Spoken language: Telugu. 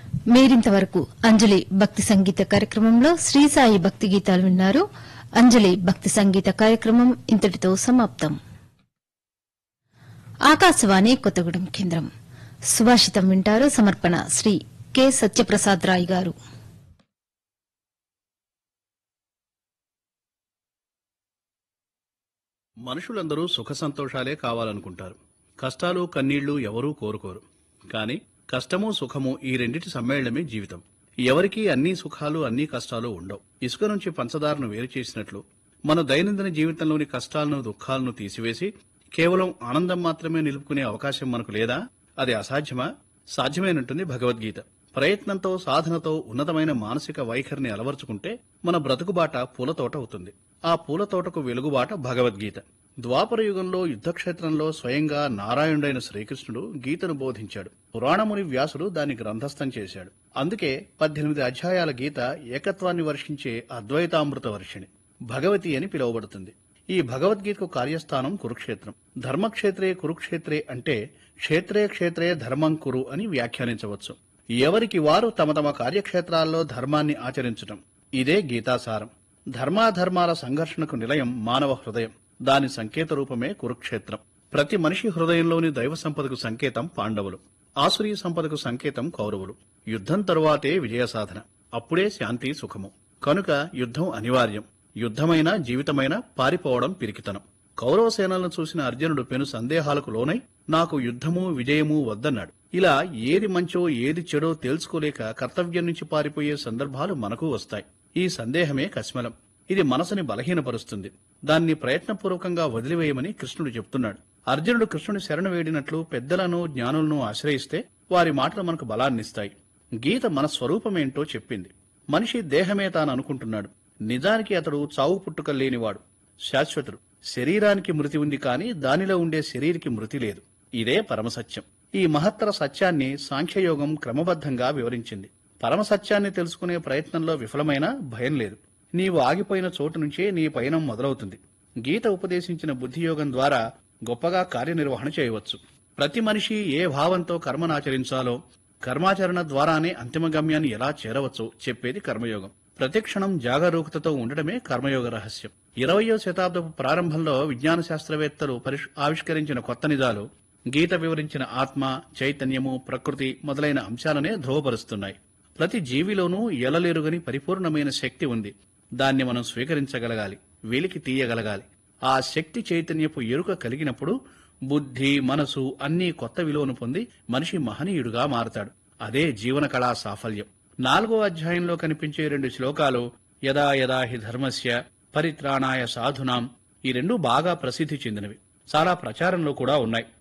మీరింతవరకు అంజలి భక్తి సంగీత కార్యక్రమంలో శ్రీ సాయి భక్తి గీతాలు విన్నారు అంజలి భక్తి సంగీత కార్యక్రమం ఇంతటితో సమాప్తం ఆకాశవాణి కొత్తగూడెం కేంద్రం సుభాషితం వింటారు సమర్పణ శ్రీ కె సత్యప్రసాద్ రాయ్ గారు మనుషులందరూ సుఖ సంతోషాలే కావాలనుకుంటారు కష్టాలు కన్నీళ్లు ఎవరూ కోరుకోరు కాని కష్టము సుఖము ఈ రెండిటి సమ్మేళనమే జీవితం ఎవరికీ అన్ని సుఖాలు అన్ని కష్టాలు ఉండవు ఇసుక నుంచి పంచదారను వేరు చేసినట్లు మన దైనందిన జీవితంలోని కష్టాలను దుఃఖాలను తీసివేసి కేవలం ఆనందం మాత్రమే నిలుపుకునే అవకాశం మనకు లేదా అది అసాధ్యమా సాధ్యమేనంటుంది భగవద్గీత ప్రయత్నంతో సాధనతో ఉన్నతమైన మానసిక వైఖరిని అలవర్చుకుంటే మన బ్రతుకుబాట పూలతోట అవుతుంది ఆ పూలతోటకు వెలుగుబాట భగవద్గీత ద్వాపర యుగంలో యుద్ధక్షేత్రంలో స్వయంగా నారాయణుడైన శ్రీకృష్ణుడు గీతను బోధించాడు పురాణముని వ్యాసుడు దాన్ని గ్రంథస్థం చేశాడు అందుకే పద్దెనిమిది అధ్యాయాల గీత ఏకత్వాన్ని వర్షించే అద్వైతామృత వర్షిణి భగవతి అని పిలువబడుతుంది ఈ భగవద్గీతకు కార్యస్థానం కురుక్షేత్రం ధర్మక్షేత్రే కురుక్షేత్రే అంటే క్షేత్రే క్షేత్రే ధర్మం కురు అని వ్యాఖ్యానించవచ్చు ఎవరికి వారు తమ తమ కార్యక్షేత్రాల్లో ధర్మాన్ని ఆచరించటం ఇదే గీతాసారం ధర్మాధర్మాల సంఘర్షణకు నిలయం మానవ హృదయం దాని సంకేత రూపమే కురుక్షేత్రం ప్రతి మనిషి హృదయంలోని దైవ సంపదకు సంకేతం పాండవులు ఆసురీ సంపదకు సంకేతం కౌరవులు యుద్ధం తరువాతే విజయ సాధన అప్పుడే శాంతి సుఖము కనుక యుద్ధం అనివార్యం యుద్ధమైన జీవితమైన పారిపోవడం పిరికితనం కౌరవ సేనలను చూసిన అర్జునుడు పెను సందేహాలకు లోనై నాకు యుద్ధము విజయము వద్దన్నాడు ఇలా ఏది మంచో ఏది చెడో తేల్చుకోలేక కర్తవ్యం నుంచి పారిపోయే సందర్భాలు మనకు వస్తాయి ఈ సందేహమే కశ్మలం ఇది మనసుని బలహీనపరుస్తుంది దాన్ని ప్రయత్నపూర్వకంగా వదిలివేయమని కృష్ణుడు చెప్తున్నాడు అర్జునుడు కృష్ణుని శరణు వేడినట్లు పెద్దలను జ్ఞానులను ఆశ్రయిస్తే వారి మాటలు మనకు బలాన్నిస్తాయి గీత మన స్వరూపమేంటో చెప్పింది మనిషి దేహమే తాను అనుకుంటున్నాడు నిజానికి అతడు చావు పుట్టుక లేనివాడు శాశ్వతుడు శరీరానికి మృతి ఉంది కాని దానిలో ఉండే శరీరికి మృతి లేదు ఇదే పరమసత్యం ఈ మహత్తర సత్యాన్ని సాంఖ్యయోగం క్రమబద్ధంగా వివరించింది పరమసత్యాన్ని తెలుసుకునే ప్రయత్నంలో విఫలమైన భయం లేదు నీవు ఆగిపోయిన చోటు నుంచే నీ పయనం మొదలవుతుంది గీత ఉపదేశించిన బుద్ధియోగం ద్వారా గొప్పగా కార్యనిర్వహణ చేయవచ్చు ప్రతి మనిషి ఏ భావంతో కర్మనాచరించాలో కర్మాచరణ ద్వారానే అంతిమ గమ్యాన్ని ఎలా చేరవచ్చో చెప్పేది కర్మయోగం ప్రతిక్షణం జాగరూకతతో ఉండడమే కర్మయోగ రహస్యం ఇరవయో శతాబ్దపు ప్రారంభంలో విజ్ఞాన శాస్త్రవేత్తలు పరిష్- ఆవిష్కరించిన కొత్త నిజాలు గీత వివరించిన ఆత్మ చైతన్యము ప్రకృతి మొదలైన అంశాలనే ధ్రువపరుస్తున్నాయి ప్రతి జీవిలోనూ ఎలలేరుగని పరిపూర్ణమైన శక్తి ఉంది దాన్ని మనం స్వీకరించగలగాలి వెలికి తీయగలగాలి ఆ శక్తి చైతన్యపు ఎరుక కలిగినప్పుడు బుద్ధి మనసు అన్నీ కొత్త విలువను పొంది మనిషి మహనీయుడుగా మారతాడు అదే జీవన కళా సాఫల్యం నాలుగో అధ్యాయంలో కనిపించే రెండు శ్లోకాలు యదా యదా హి ధర్మస్య పరిత్రాణాయ సాధునాం ఈ రెండు బాగా ప్రసిద్ధి చెందినవి చాలా ప్రచారంలో కూడా ఉన్నాయి